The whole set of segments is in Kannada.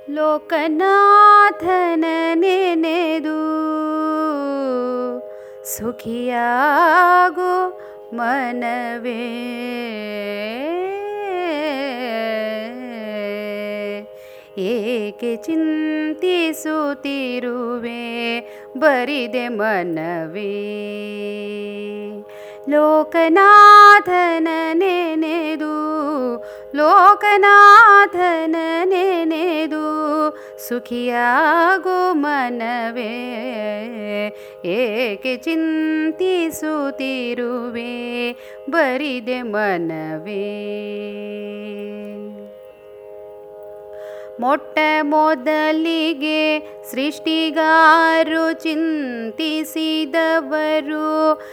ಲೋಕನಾಥನ ನೆನೆದು ಸುಖಿಯಾಗೋ ಮನವೇ ಏಕೆ ಚಿಂತಿಸುತ್ತಿರುವೆ ಬರಿದೆ ಮನವೇ ಲೋಕನಾಥನ ನೆನೆದು ಲೋಕನಾಥನ ನೆನೆದು ಸುಖಿಯಾಗೋ ಮನವೇ ಏಕೆ ಚಿಂತಿಸುತ್ತಿರುವೆ ಬರಿದೆ ಮನವೇ ಮೊಟ್ಟ ಮೊದಲಿಗೆ ಸೃಷ್ಟಿಗಾರು ಚಿಂತಿಸಿದವರು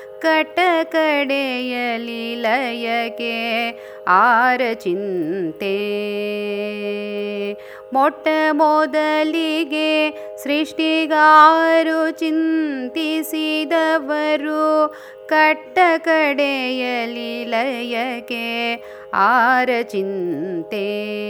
ಕಟಕಡೆಯಲಿ ಲಯಕ್ಕೆ ಆರ ಚಿಂತೆ ಮೊಟ್ಟ ಮೊದಲಿಗೆ ಸೃಷ್ಟಿಗಾರು ಚಿಂತಿಸಿದವರು ಕಟ್ಟ ಕಡೆಯಲಿ ಲಯಕ್ಕೆ ಆರ ಚಿಂತೆ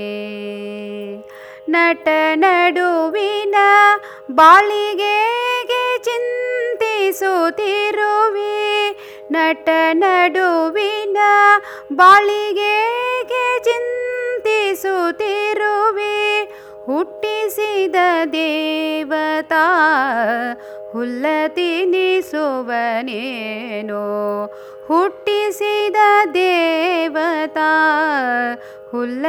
ನಟ ನಡುವಿನ ಬಾಳಿಗೆಗೆ ಚಿಂತಿಸುತ್ತಿರುವೆ ನಟ ನಡುವಿನ ಬಾಳಿಗೆಗೆ ಚಿಂತಿಸುತ್ತಿರುವೆ ಹುಟ್ಟಿಸಿದ ದೇವತಾ ಹುಲ್ಲ ತಿನಿಸುವನೇನೋ ಹುಟ್ಟಿಸಿದ ದೇವತಾ ಹುಲ್ಲ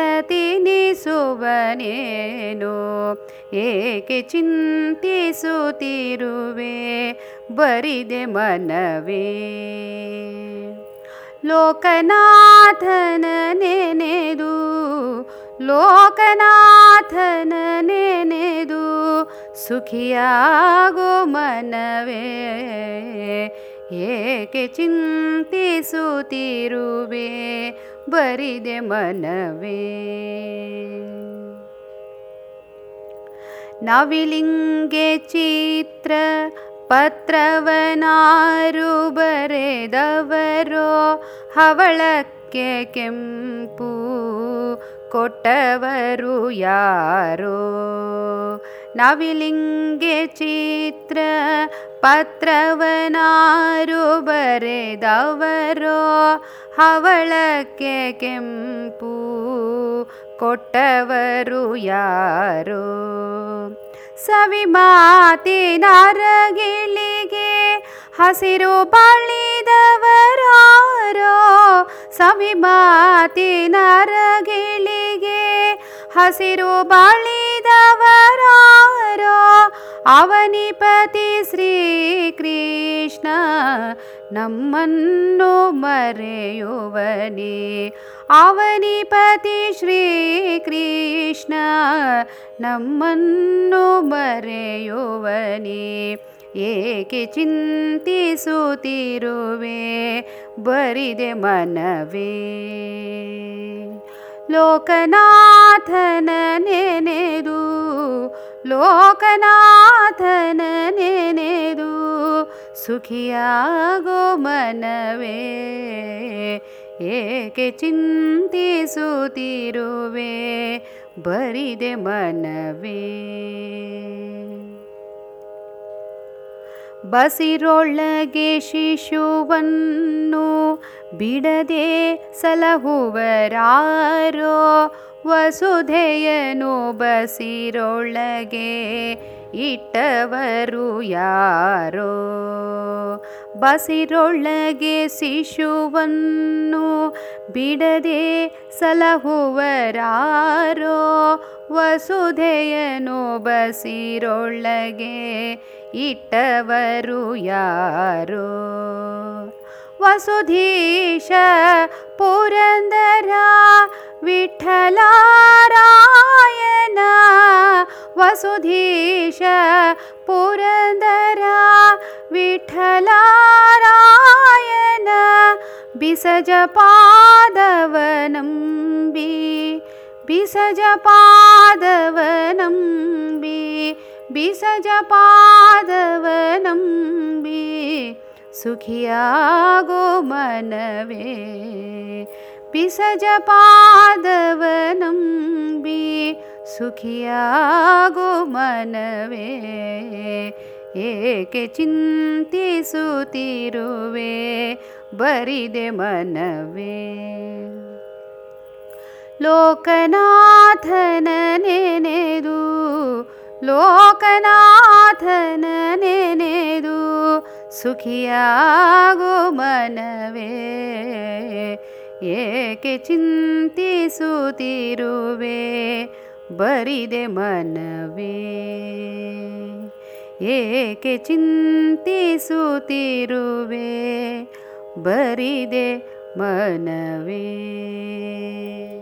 ತಿನಿಸುವನೇನೋ ಏಕೆ ಚಿಂತಿಸುತ್ತಿರುವೆ ಬರಿದೆ ಮನವೇ ಲೋಕನಾಥನ ನೆನೆದು ಲೋಕನಾಥನ ನೆನೆದು ಸುಖಿಯಾಗೋ ಮನವೇ ಏಕೆ ಚಿಂತಿಸುತ್ತಿರುವೆ ಬರಿದೆ ಮನವೇ ನವಿಲಿಂಗೆ ಚಿತ್ರ ಪತ್ರವನಾರು ಬರೆದವರೋ ಹವಳಕ್ಕೆ ಕೆಂಪು ಕೊಟ್ಟವರು ಯಾರೋ ನವಿಲಿಂಗೆ ಚಿತ್ರ ಪತ್ರವನಾರು ಬರೆದವರೋ ಹವಳಕ್ಕೆ ಕೆಂಪು ಕೊಟ್ಟವರು ಯಾರೋ ಸವಿ ಮಾತಿನರಗಿಳಿಗೆ ಹಸಿರು ಬಳಿದವರಾರೋ ಸವಿ ಮಾತಿನರಗಿಳಿಗೆ ಹಸಿರು ಬಳಿದವರಾರೋ ಅವನಿಪತಿ ಶ್ರೀಕೃಷ್ಣ ನಮ್ಮನ್ನು ಮರೆಯುವನೇ ಅವನಿಪತಿ ಶ್ರೀಕೃಷ್ಣ ನಮ್ಮನ್ನು ಮರೆಯುವನೇ ಏಕೆ ಚಿಂತಿಸುತ್ತಿರುವೆ ಬರಿದೆ ಮನವೇ ಲೋಕನಾಥನ ನೆನೆದು ಲೋಕನಾಥನ ನೆನೆದು ಸುಖಿಯಾಗೋ ಮನವೇ ಏಕೆ ಚಿಂತಿಸುತ್ತಿರುವೆ ಬರಿದೆ ಮನವೇ ಬಸಿರೊಳಗೆ ಶಿಶುವನ್ನು ಬಿಡದೆ ಸಲಹುವರಾರೋ ವಸುಧೆಯನು ಬಸಿರೊಳಗೆ ಇಟ್ಟವರು ಯಾರೋ ಬಸಿರೊಳಗೆ ಶಿಶುವನ್ನು ಬಿಡದೆ ಸಲಹುವರಾರೋ ವಸುಧೆಯನು ಬಸಿರೊಳಗೆ ಇಟ್ಟವರು ಯಾರೋ ವಸುಧೀಶ ಪುರಂದರ ವಿಠಲಾರಾಯಣ ವಸುಧೀಶ ಪುರಂದರ ವಿಠಲಾರಾಯಣ ಬಿಸಜ ಪಾದವನಂಬಿ ಬಿಸಜ ಪಾದವನಂಬಿ ಬಿಸಜ ಪಾದವನಂಬಿ ಸುಖಿಯಾಗೋ ಮನವೇ ಬಿಸಜ ಪಾದವನಂಬಿ ಸುಖಿಯಾಗು ಮನವೇ ಏಕೆ ಚಿಂತಿಸುತ್ತಿರುವೆ ಬರಿದೆ ಮನವೇ ಲೋಕನಾಥನ ನೆನೆದು ಲೋಕನಾಥನ ನೆನೆದು ಸುಖಿಯಾಗು ಮನವೇ ಏಕೆ ಚಿಂತಿಸುತ್ತಿರುವೆ ಬರಿದೆ ಮನವೇ ಏಕೆ ಚಿಂತಿಸುತ್ತಿರುವೆ ಬರಿದೆ ಮನವೇ